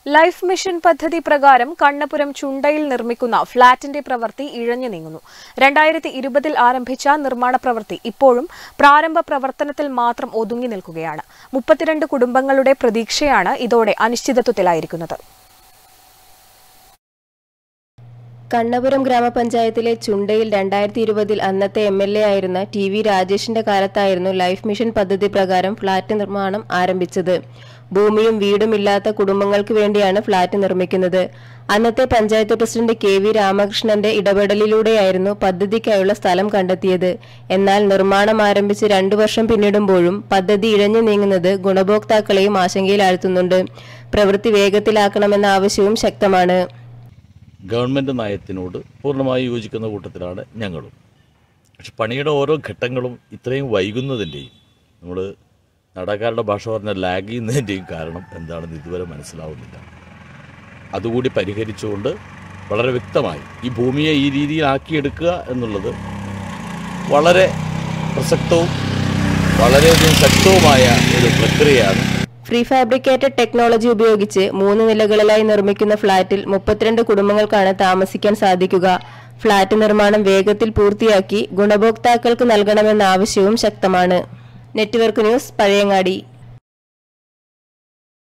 life mission പദ്ധതി പ്രകാരം കണ്ണപുരം ചുണ്ടയിൽ നിർമ്മിക്കുന്ന ഫ്ളാറ്റിന്റെ പ്രവൃത്തി ഇഴഞ്ഞു നീങ്ങുന്നു രണ്ടായിരത്തി ഇരുപതിൽ ആരംഭിച്ച നിർമ്മാണ പ്രവൃത്തി ഇപ്പോഴും പ്രാരംഭ പ്രവർത്തനത്തിൽ മാത്രം ഒതുങ്ങി നിൽക്കുകയാണ് മുപ്പത്തിരണ്ട് കുടുംബങ്ങളുടെ പ്രതീക്ഷയാണ് ഇതോടെ അനിശ്ചിതത്വത്തിലായിരിക്കുന്നത് കണ്ണപുരം ഗ്രാമപഞ്ചായത്തിലെ ചുണ്ടയിൽ രണ്ടായിരത്തി ഇരുപതിൽ അന്നത്തെ എം എൽ എ ആയിരുന്ന ടി വി രാജേഷിന്റെ കാലത്തായിരുന്നു ലൈഫ് മിഷൻ പദ്ധതി പ്രകാരം ഫ്ളാറ്റ് നിർമ്മാണം ആരംഭിച്ചത് ഭൂമിയും വീടും ഇല്ലാത്ത കുടുംബങ്ങൾക്ക് വേണ്ടിയാണ് ഫ്ളാറ്റ് നിർമ്മിക്കുന്നത് അന്നത്തെ പഞ്ചായത്ത് പ്രസിഡന്റ് കെ വി രാമകൃഷ്ണന്റെ ഇടപെടലിലൂടെയായിരുന്നു പദ്ധതിക്കായുള്ള സ്ഥലം കണ്ടെത്തിയത് എന്നാൽ നിർമ്മാണം ആരംഭിച്ച് രണ്ടു വർഷം പിന്നിടുമ്പോഴും പദ്ധതി ഇഴഞ്ഞു നീങ്ങുന്നത് ഗുണഭോക്താക്കളെയും ആശങ്കയിലാഴ്ത്തുന്നുണ്ട് പ്രവൃത്തി വേഗത്തിലാക്കണമെന്ന ആവശ്യവും ശക്തമാണ് ഗവൺമെൻറ് നയത്തിനോട് പൂർണ്ണമായി യോജിക്കുന്ന കൂട്ടത്തിലാണ് ഞങ്ങളും പക്ഷെ പണിയുടെ ഓരോ ഘട്ടങ്ങളും ഇത്രയും വൈകുന്നതിൻ്റെയും നമ്മൾ നാടകക്കാരുടെ ഭാഷ പറഞ്ഞ ലാഗ് ചെയ്യുന്നതിൻ്റെയും കാരണം എന്താണെന്ന് ഇതുവരെ മനസ്സിലാവുന്നില്ല അതുകൂടി പരിഹരിച്ചുകൊണ്ട് വളരെ വ്യക്തമായി ഈ ഭൂമിയെ ഈ രീതിയിലാക്കിയെടുക്കുക എന്നുള്ളത് വളരെ പ്രസക്തവും വളരെയധികം ശക്തവുമായ ഒരു പ്രക്രിയയാണ് ഫ്രീ ഫാബ്രിക്കേറ്റഡ് ടെക്നോളജി ഉപയോഗിച്ച് മൂന്ന് നിലകളിലായി നിർമ്മിക്കുന്ന ഫ്ളാറ്റിൽ മുപ്പത്തിരണ്ട് കുടുംബങ്ങൾക്കാണ് താമസിക്കാൻ സാധിക്കുക ഫ്ളാറ്റ് നിർമ്മാണം വേഗത്തിൽ പൂർത്തിയാക്കി ഗുണഭോക്താക്കൾക്ക് നൽകണമെന്ന ആവശ്യവും ശക്തമാണ് നെറ്റ്വർക്ക് ന്യൂസ് പഴയങ്ങാടി